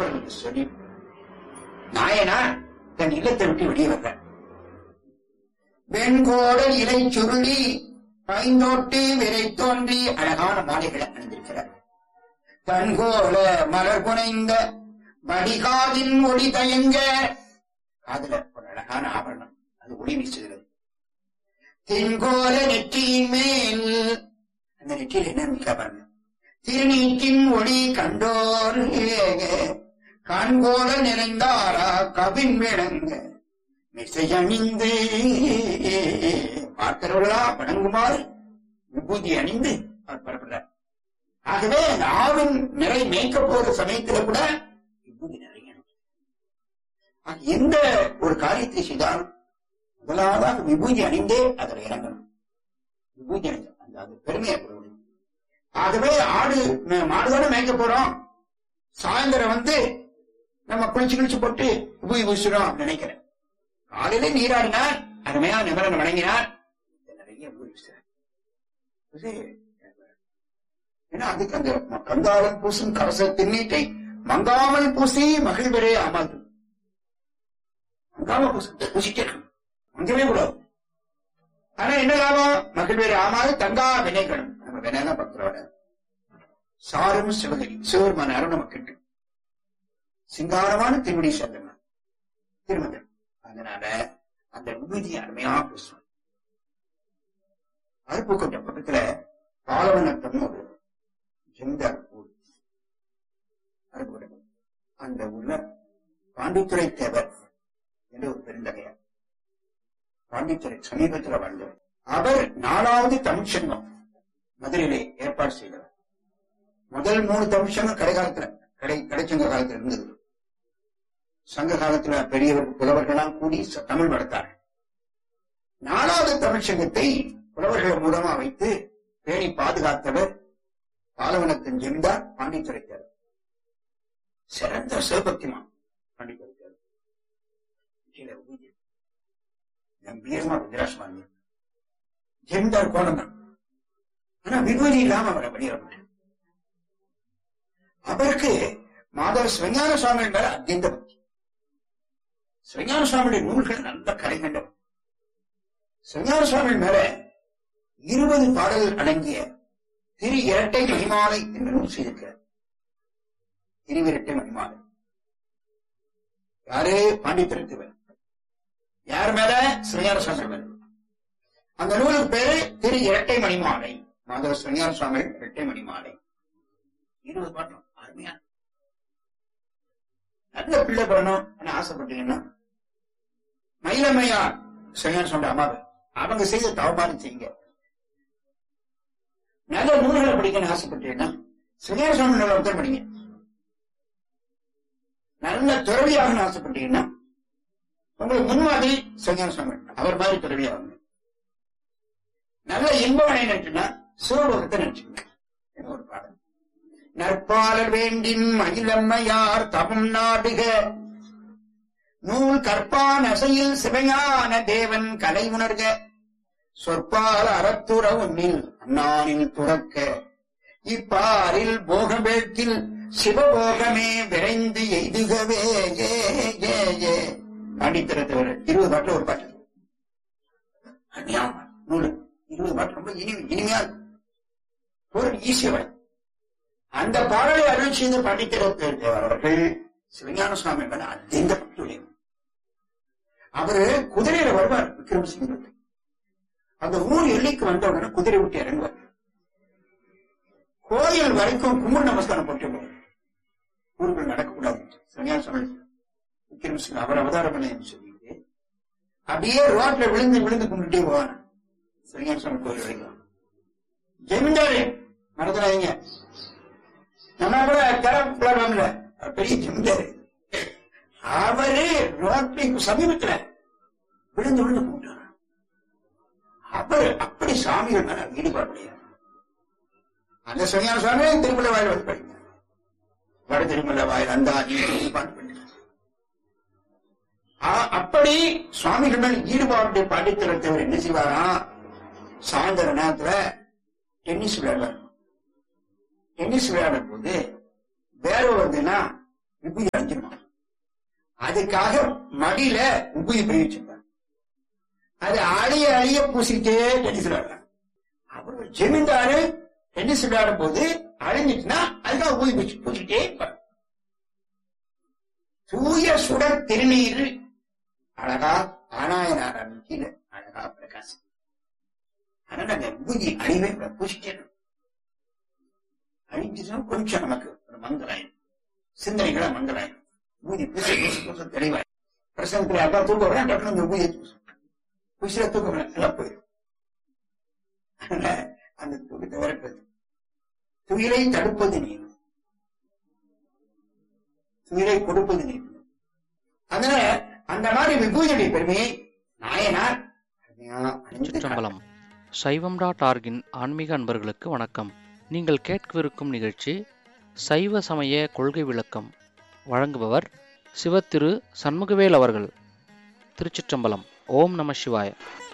ஆபரணத்தை சொல்லி நாயனா தன் இல்லத்தை விட்டு வெளியே வர்ற வெண்கோடல் இலை சுருளி பைந்தோட்டு விரை தோன்றி அழகான மாலைகளை அணிந்திருக்கிறார் தன்கோல மலர் புனைந்த வடிகாதின் ஒளி தயங்க காதுல ஒரு அழகான ஆபரணம் அது ஒளி வீசுகிறது தென்கோல நெற்றியின் மேல் அந்த நெற்றியில் என்ன இருக்கா பாருங்க திருநீட்டின் ஒளி கண்டோர் கண்கோல நிறைந்தாரா கவின் விளங்க மிசையணிந்து பார்க்கிறவர்களா வணங்குமாறு விபூதி அணிந்து அவர் புறப்படுறார் ஆகவே அந்த ஆவின் நிறை மேய்க்க போற சமயத்துல கூட விபூதி நிறையணும் ஆக எந்த ஒரு காரியத்தை செய்தாலும் முதலாவதாக விபூதி அணிந்தே அதில் இறங்கணும் விபூதி அணிந்த அந்த அது பெருமையை கொடுக்கணும் ஆகவே ஆடு மே- மாடுதானே மேய்க்க போறோம் சாயந்தரம் வந்து நம்ம குளிச்சு குளிச்சு போட்டு விபூதி பூசுறோம் அப்படின்னு நினைக்கிறேன் காலையில நீராடினார் அருமையா நிபரன் வணங்கினார் நிறைய விபூதி பூசுறார். இது, ஏன்னா அதுக்கு அந்த கந்தாளம் பூசும் கரச திண்ணீட்டை மங்காமல் பூசி மகிழ்வரே ஆமாது மங்காம பூசு பூசிட்டே இருக்கணும் மங்கவே கூடாது ஆனா என்ன லாபம் மகிழ்வரே ஆமாது தங்கா வினைகளும் நம்ம வினைதான் பக்தரோட சாரும் சிவகரி சிவருமான அருள் நமக்கு கிட்டும் சிங்காரமான திருவடி சேர்ந்தவன் திருமணம் அதனால அந்த விபூதி அருமையா பூசும் அருப்புக்கோட்டை பக்கத்துல பாலவனத்தம்னு ஒரு ஜெமிதார் ஊர் அருப்புக்கோட்டை அந்த ஊர்ல பாண்டித்துறை தேவர் என்று ஒரு பெருந்தகையார் பாண்டித்துறை சமீபத்துல வாழ்ந்தவர் அவர் நாலாவது தமிழ்ச்சங்கம் மதுரையிலே ஏற்பாடு செய்தவர் முதல் மூணு தமிழ்ச்சங்கம் கடைக்காலத்துல கடை கடைச்சங்க காலத்துல இருந்தது சங்க காலத்துல பெரியவர் புலவர்கள்லாம் கூடி ச- தமிழ் வளர்த்தார்கள் நாலாவது தமிழ்ச்சங்கத்தை புலவர்கள் மூலமா வைத்து பேணி பாதுகாத்தவர் பாலவனத்தின் ஜெமிதார் பாண்டித்துறை தேவர் சிறந்த சிவபக்திமான் பாண்டித்துறை தேவர் கீழே ஊதி. கம்பீரமா ருத்ராட்சமானி ஜெமிதார் கோணம் தான் ஆனா விபூதி இல்லாம அவரை வெளியே விட்டார் அவருக்கு மாதவ சிவஞான சுவாமிகள் மேல அத்தியந்த பக்தி சிவஞான சுவாமியுடைய நூல்கள் நல்ல கரை கண்டவர் சிவஞான சுவாமிகள் மேல இருபது பாடல்கள் அடங்கிய திரு இரட்டை மணிமாலை என்று நூல் செய்திருக்கிறார் திருவிரட்டை மணிமாலை யாரு பாண்டித்திருத்துவர் யார் மேல சிவஞான சுவாமி மேல அந்த நூலுக்கு பேரு திரு இரட்டை மணிமாலை மாதவ சிவஞான சுவாமி இரட்டை மணிமாலை இருபது பாட்டம் அருமையா நல்ல பிள்ளை பெறணும் ஆசைப்பட்டீங்கன்னா மயிலம்மையார் சிவஞான சுவாமி அம்மாவை அவங்க செய்த தவமான செய்யுங்க நல்ல நூல்களை படிக்கணும்னு ஆசைப்பட்டீங்கன்னா சிவஞான சுவாமி நல்ல உத்தரம் படிங்க நல்ல துறவியாகணும்னு ஆசைப்பட்டீங்கன்னா உங்களுக்கு முன்மாதிரி சிவஞான சுவாமி அவர் மாதிரி துறவியாகணும் நல்ல இன்பவனை நினைச்சுன்னா சிவபோகத்தை நினைச்சுக்கணும் இது ஒரு பாடல் நற்பாலர் வேண்டின் மகிழம்மையார் தவம் நாடுக நூல் கற்பான் அசையில் சிவஞான தேவன் கலை உணர்க சொற்பால் அறத்துற உன்னில் அண்ணானில் துறக்க இப்பாரில் போகவேட்டில் சிவபோகமே விரைந்து எய்துகவே ஏ ஏ ஏ பாண்டித்திரத்தவர் இருபது பாட்டுல ஒரு பாட்டு அருமையான பாட்டு. நூலு இருபது பாட்டு ரொம்ப இனி இனிமையா இருக்கும். ஒரு ஈஸியா அந்த பாடலை அருள் செய்த பண்டித்திரத்தவர் அவர்கள் சிவஞான சுவாமி மேல அத்தியந்த பக்தியுடையவர் அவரு குதிரையில வருவார் விக்ரமசிங்க அந்த ஊர் எல்லைக்கு வந்த உடனே குதிரை விட்டு இறங்குவார் கோயில் வரைக்கும் கும்பிடு நமஸ்காரம் போட்டு போவார். ஊருக்குள் நடக்கக்கூடாது சிவஞான சுவாமி விக்ரமசிங்க அவர் அவதாரம் பண்ணு சொல்லிட்டு அப்படியே ரோட்ல விழுந்து விழுந்து கும்பிட்டுட்டே போவார் சிவஞான சுவாமி கோயில் வரைக்கும் ஜமீன்தாரு மறந்துடாதீங்க நம்ம கூட தரப்படல பெரிய ஜமீன்தாரு அவரு ரோட்டுக்கு சமீபத்துல விழுந்து விழுந்து போட்டார் அவர் அப்படி சாமிகள் மேல ஈடுபாடுடையார் அந்த சுவாமியான சுவாமி திருமலை வாயில் வந்து படிங்க வட திருமலை வாயில் அந்த ஈடுபாடு பண்ணி அப்படி சுவாமிகள் மேல் ஈடுபாடு பாண்டித்திரத்தவர் என்ன செய்வாராம் சாயந்தர நேரத்துல டென்னிஸ் விளையாடுவார் டென்னிஸ் விளையாடும் போது வேர்வை வருதுன்னா விபூதி அழிஞ்சிருமா அதுக்காக மடியில உபுதி போய் வச்சிருப்பாங்க அது அழிய அழிய பூசிக்கிட்டே டென்னிஸ் விளையாடுறாங்க அவர் ஒரு ஜமீன்தாரு டென்னிஸ் விளையாடும் போது அழிஞ்சிட்டுனா அதுக்காக உபுதி பூசி பூசிக்கிட்டே இருப்பார் தூய சுடர் திருநீர் அழகா ஆனாயனார் கீழே அழகா பிரகாசம் அதனால அந்த விபூதி அழிவே கூடாது, பூசிட்டே இருக்கணும். அழிஞ்சுச்சுன்னா கொஞ்சம் நமக்கு ஒரு மங்களாயிடும் சிந்தனைகளா மங்களாயிடும் பூதி பூசி பூசி பூசி தெளிவாய் பிரசங்கத்துல அப்பா தூக்கம் வரா டக்குனு அந்த பூதியை பூசும் பூசில தூக்கம் வரா, நல்லா போயிடும் அதனால அந்த தூக்கத்தை வரப்பது துயிலை தடுப்பது நீர் துயிலை கொடுப்பது நீர் அதனால அந்த மாதிரி விபூதியுடைய பெருமையை நாயனார் அருமையா அணிந்து திருச்சிற்றம்பலம் சைவம் டாட் ஆர்கின் ஆன்மீக அன்பர்களுக்கு வணக்கம் நீங்கள் கேட்கவிருக்கும் நிகழ்ச்சி சைவ சமய கொள்கை விளக்கம் வழங்குபவர் சிவத்திரு சண்முகவேல் அவர்கள் திருச்சிற்றம்பலம் ஓம் நம சிவாய